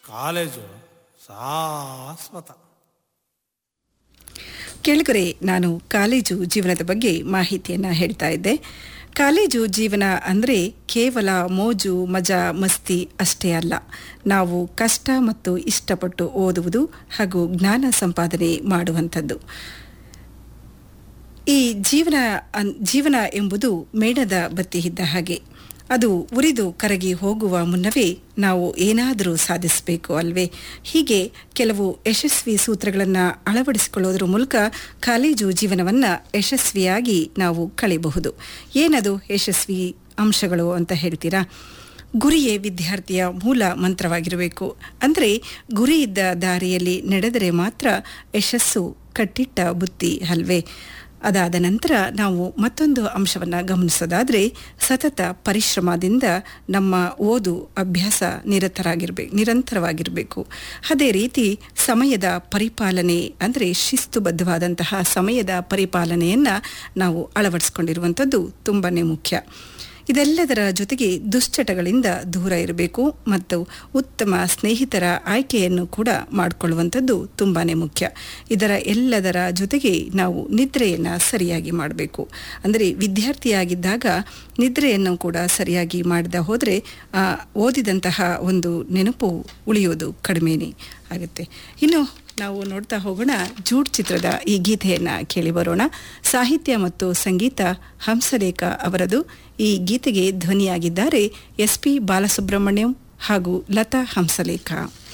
college ಶಾಶ್ವತ ಕೇಳಿಗರೆ ನಾನು college ಜೀವನದ ಬಗ್ಗೆ ಮಾಹಿತಿಯನ್ನು ಹೇಳ್ತಾ ಇದ್ದೆ ಕಾಲೇಜು ಜೀವನ ಅಂದರೆ ಕೇವಲ ಮೋಜು ಮಜಾ ಮಸ್ತಿ ಅಷ್ಟೇ ಅಲ್ಲ ನಾವು ಕಷ್ಟ ಮತ್ತು ಇಷ್ಟಪಟ್ಟು ಓದುವುದು ಹಾಗೂ ಜ್ಞಾನ ಸಂಪಾದನೆ ಮಾಡುವಂಥದ್ದು ಈ ಜೀವನ ಅನ್- ಜೀವನ ಎಂಬುದು ಮೇಣದ ಬತ್ತಿ ಇದ್ದ ಹಾಗೆ ಅದು ಉರಿದು ಕರಗಿ ಹೋಗುವ ಮುನ್ನವೇ ನಾವು ಏನಾದರೂ ಸಾಧಿಸಬೇಕು ಅಲ್ವೇ ಹೀಗೆ ಕೆಲವು ಯಶಸ್ವಿ ಸೂತ್ರಗಳನ್ನು ಅಳವಡಿಸಿಕೊಳ್ಳೋದ್ರ ಮೂಲಕ ಕಾಲೇಜು ಜೀವನವನ್ನು ಯಶಸ್ವಿಯಾಗಿ ನಾವು ಕಳೆಯಬಹುದು ಏನದು ಯಶಸ್ವಿ ಅಂಶಗಳು ಅಂತ ಹೇಳ್ತೀರಾ ಗುರಿಯೇ ವಿದ್ಯಾರ್ಥಿಯ ಮೂಲ ಮಂತ್ರವಾಗಿರಬೇಕು ಅಂದರೆ ಗುರಿ ಇದ್ದ ದಾರಿಯಲ್ಲಿ ನಡೆದರೆ ಮಾತ್ರ ಯಶಸ್ಸು ಕಟ್ಟಿಟ್ಟ ಬುತ್ತಿ ಅಲ್ವೇ ಅದಾದ ನಂತರ ನಾವು ಮತ್ತೊಂದು ಅಂಶವನ್ನು ಗಮನಿಸೋದಾದರೆ ಸತತ ಪರಿಶ್ರಮದಿಂದ ನಮ್ಮ ಓದು ಅಭ್ಯಾಸ ನಿರತರಾಗಿರ್ಬೇಕು ನಿರಂತರವಾಗಿರಬೇಕು ಅದೇ ರೀತಿ ಸಮಯದ ಪರಿಪಾಲನೆ ಅಂದರೆ ಶಿಸ್ತುಬದ್ಧವಾದಂತಹ ಸಮಯದ ಪರಿಪಾಲನೆಯನ್ನು ನಾವು ಅಳವಡಿಸ್ಕೊಂಡಿರುವಂಥದ್ದು ತುಂಬಾ ಮುಖ್ಯ ಇದೆಲ್ಲದರ ಜೊತೆಗೆ ದುಶ್ಚಟಗಳಿಂದ ದೂರ ಇರಬೇಕು ಮತ್ತು ಉತ್ತಮ ಸ್ನೇಹಿತರ ಆಯ್ಕೆಯನ್ನು ಕೂಡ ಮಾಡಿಕೊಳ್ಳುವಂಥದ್ದು ತುಂಬಾ ಮುಖ್ಯ ಇದರ ಎಲ್ಲದರ ಜೊತೆಗೆ ನಾವು ನಿದ್ರೆಯನ್ನು ಸರಿಯಾಗಿ ಮಾಡಬೇಕು ಅಂದರೆ ವಿದ್ಯಾರ್ಥಿಯಾಗಿದ್ದಾಗ ನಿದ್ರೆಯನ್ನು ಕೂಡ ಸರಿಯಾಗಿ ಮಾಡದ ಹೋದರೆ ಓದಿದಂತಹ ಒಂದು ನೆನಪು ಉಳಿಯೋದು ಕಡಿಮೆನೇ ಆಗುತ್ತೆ ಇನ್ನು ನಾವು ನೋಡ್ತಾ ಹೋಗೋಣ ಜೂಡ್ ಚಿತ್ರದ ಈ ಗೀತೆಯನ್ನು ಕೇಳಿ ಬರೋಣ ಸಾಹಿತ್ಯ ಮತ್ತು ಸಂಗೀತ ಹಂಸಲೇಖ ಅವರದು ಈ ಗೀತೆಗೆ ಧ್ವನಿಯಾಗಿದ್ದಾರೆ ಎಸ್ ಪಿ ಬಾಲಸುಬ್ರಹ್ಮಣ್ಯಂ ಹಾಗೂ ಲತಾ ಹಂಸಲೇಖ